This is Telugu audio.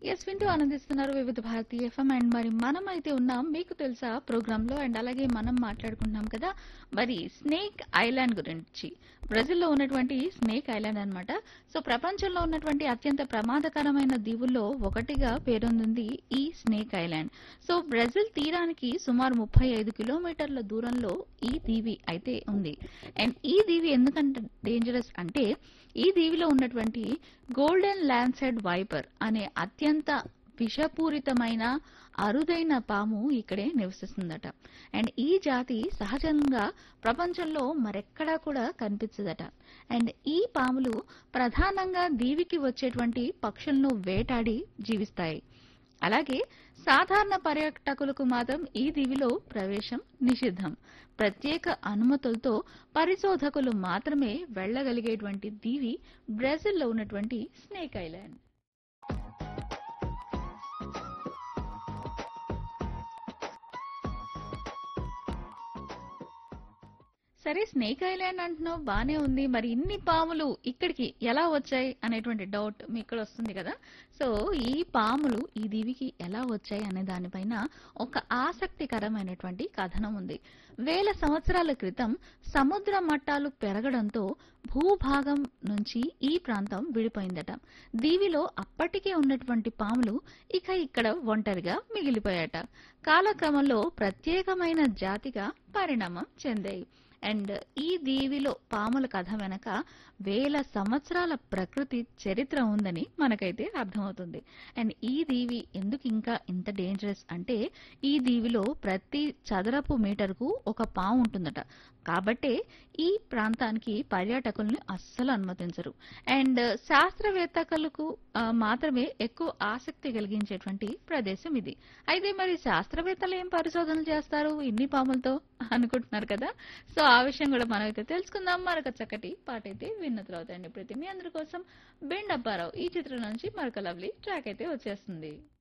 ఎస్ వింటూ ఆనందిస్తున్నారు వివిధ భారతి ఎఫ్ఎం అండ్ మరి మనం అయితే ఉన్నాం మీకు తెలుసా ప్రోగ్రామ్ లో అండ్ అలాగే మనం మాట్లాడుకుంటున్నాం కదా మరి స్నేక్ ఐలాండ్ గురించి బ్రెజిల్లో ఉన్నటువంటి స్నేక్ ఐలాండ్ అన్నమాట సో ప్రపంచంలో ఉన్నటువంటి అత్యంత ప్రమాదకరమైన దీవుల్లో ఒకటిగా పేరొందింది ఈ స్నేక్ ఐలాండ్ సో బ్రెజిల్ తీరానికి సుమారు ముప్పై ఐదు కిలోమీటర్ల దూరంలో ఈ దీవి అయితే ఉంది అండ్ ఈ దీవి ఎందుకంటే డేంజరస్ అంటే ఈ దీవిలో ఉన్నటువంటి గోల్డెన్ ల్యాన్సెడ్ వైపర్ అనే అత్యంత విషపూరితమైన అరుదైన పాము ఇక్కడే నివసిస్తుందట అండ్ ఈ జాతి సహజంగా ప్రపంచంలో మరెక్కడా కూడా కనిపించదట అండ్ ఈ పాములు ప్రధానంగా దీవికి వచ్చేటువంటి పక్షులను వేటాడి జీవిస్తాయి అలాగే సాధారణ పర్యాటకులకు మాత్రం ఈ దీవిలో ప్రవేశం నిషిద్ధం ప్రత్యేక అనుమతులతో పరిశోధకులు మాత్రమే వెళ్ళగలిగేటువంటి దీవి బ్రెజిల్లో ఉన్నటువంటి స్నేక్ ఐలాండ్ సరే స్నేక్ ఐలాండ్ అంటున్నావు బానే ఉంది మరి ఇన్ని పాములు ఇక్కడికి ఎలా వచ్చాయి అనేటువంటి డౌట్ మీ ఇక్కడ వస్తుంది కదా సో ఈ పాములు ఈ దీవికి ఎలా వచ్చాయి అనే దానిపైన ఒక ఆసక్తికరమైనటువంటి కథనం ఉంది వేల సంవత్సరాల క్రితం సముద్ర మట్టాలు పెరగడంతో భూభాగం నుంచి ఈ ప్రాంతం విడిపోయిందట దీవిలో అప్పటికే ఉన్నటువంటి పాములు ఇక ఇక్కడ ఒంటరిగా మిగిలిపోయాట కాలక్రమంలో ప్రత్యేకమైన జాతిగా పరిణామం చెందాయి అండ్ ఈ దీవిలో పాముల కథ వెనక వేల సంవత్సరాల ప్రకృతి చరిత్ర ఉందని మనకైతే అర్థమవుతుంది అండ్ ఈ దీవి ఎందుకు ఇంకా ఇంత డేంజరస్ అంటే ఈ దీవిలో ప్రతి చదరపు మీటర్కు ఒక పాము ఉంటుందట కాబట్టే ఈ ప్రాంతానికి పర్యాటకుల్ని అస్సలు అనుమతించరు అండ్ శాస్త్రవేత్తలకు ఆ, మాత్రమే ఎక్కువ ఆసక్తి కలిగించేటువంటి ప్రదేశం ఇది అయితే మరి శాస్త్రవేత్తలు ఏం పరిశోధనలు చేస్తారు ఇన్ని పాములతో అనుకుంటున్నారు కదా సో ఆ విషయం కూడా మనం అయితే తెలుసుకుందాం మరొక చక్కటి పాట అయితే విన్న తర్వాత అండి ప్రతి మీ అందరి కోసం బెండ్ అప్పారావు ఈ చిత్రం నుంచి మరొక లవ్లీ ట్రాక్ అయితే వచ్చేస్తుంది